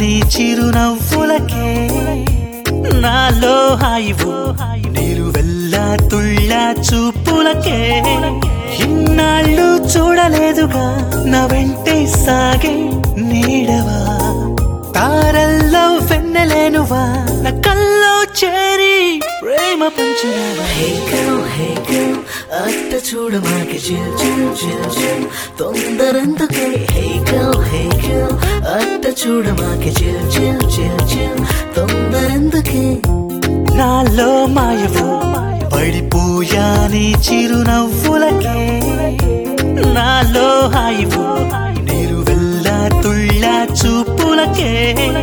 నీ చిరునవ్వులకే నాలో హాయివు నీరు వెళ్ళా తుళ్ళా చూపులకే ఇన్నాళ్ళు చూడలేదుగా నా వెంటే సాగే నీడవా తారల్లో వెన్నెలేనువా నా కల్లో చేరి ప్రేమ పంచినవా Hey girl, hey girl, అట్ట చూడమాకి చిల్ చిల్ చిల్ చిల్ తొందరెందుకే Hey girl, hey girl, అట్ట చూడమాకి చిల్ చిల్ చిల్ చిల్ తొందరెందుకే నాలో మాయవు పడిపోయా నీ చిరునవ్వులకే నాలో హాయివు నీరు వెళ్ళా తుళ్ళా చూపులకే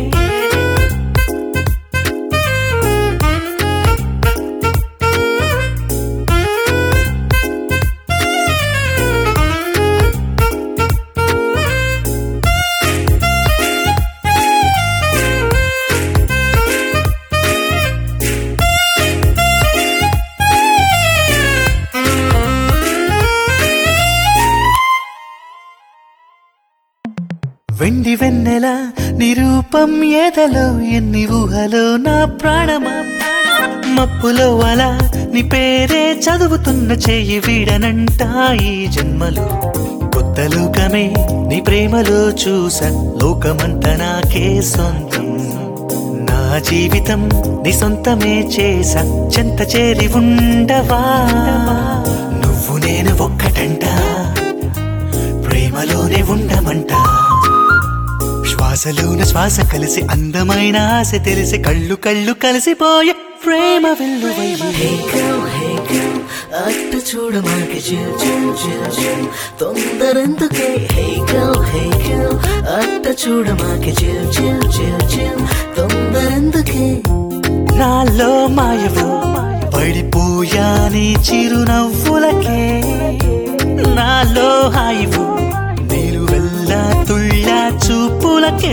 వెండి వెన్నెల నిరూపం ఏదలో ఎన్ని ఊహలో నా ప్రాణమా మప్పులో అలా నీ పేరే చదువుతున్న చెయ్యి వీడనంట ఈ జన్మలో కొత్త లోకమే నీ ప్రేమలో చూసా లోకమంతా నాకే సొంతం నా జీవితం నీ సొంతమే చేసా చెంత చేరి ఉండవా నువ్వు నేను ఒక్కటంట ప్రేమలోనే ఉండమంట శ్వాసలోన శ్వాస కలిసి అందమైన ఆశ తెలిసి కళ్ళు కళ్ళు కలిసిపోయే ప్రేమ వెల్లువయ్యి Hey girl, hey girl, అట్ట చూడమాకి చిల్ చిల్ చిల్ చిల్ తొందరెందుకే Hey girl, hey girl, అట్ట చూడమాకి చిల్ చిల్ చిల్ చిల్ తొందరెందుకే నాలో మాయవు పడిపోయా నీ చిరునవ్వులకే నాలో హాయివు నీరు వెళ్ళా తుళ్ళా చూపులకే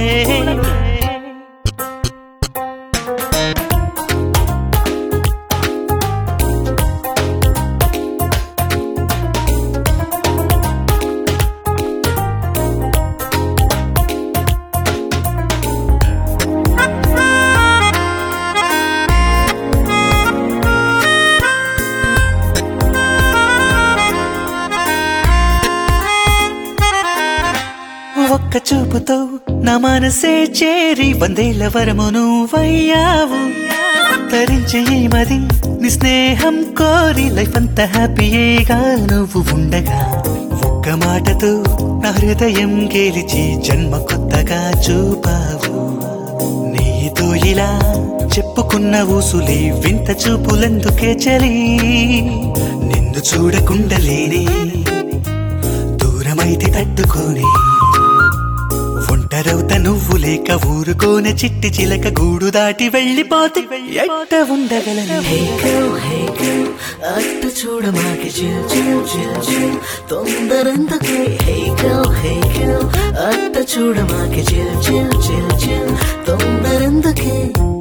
ఒక్క చూపుతో నా మనసే చేరి వందేళ్ల వరము నువ్వయ్యావు తరించే ఈ మది నీ స్నేహం కోరి లైఫ్ అంతా హ్యాపీయేగా నువ్వు ఉండగా ఒక్క మాటతో నా హృదయం గెలిచి జన్మ కొత్తగా చూపావు నీతో ఇలా చెప్పుకున్న ఊసులే వింత చూపులెందుకే చలి నిన్ను చూడకుండా లేనే దూరమైతే తట్టుకోని ఒంటరవుత నువ్వు లేక ఊరుకోనే చిట్టి చిలక గూడు దాటి వెళ్ళిపోతే ఎట్ట ఉండగలను Hey girl, hey girl, అట్ట చూడమాకి చిల్ చిల్ చిల్ చిల్ తొందరెందుకే Hey girl, hey girl, అట్ట చూడమాకి చిల్ చిల్ చిల్ చిల్ తొందరెందుకే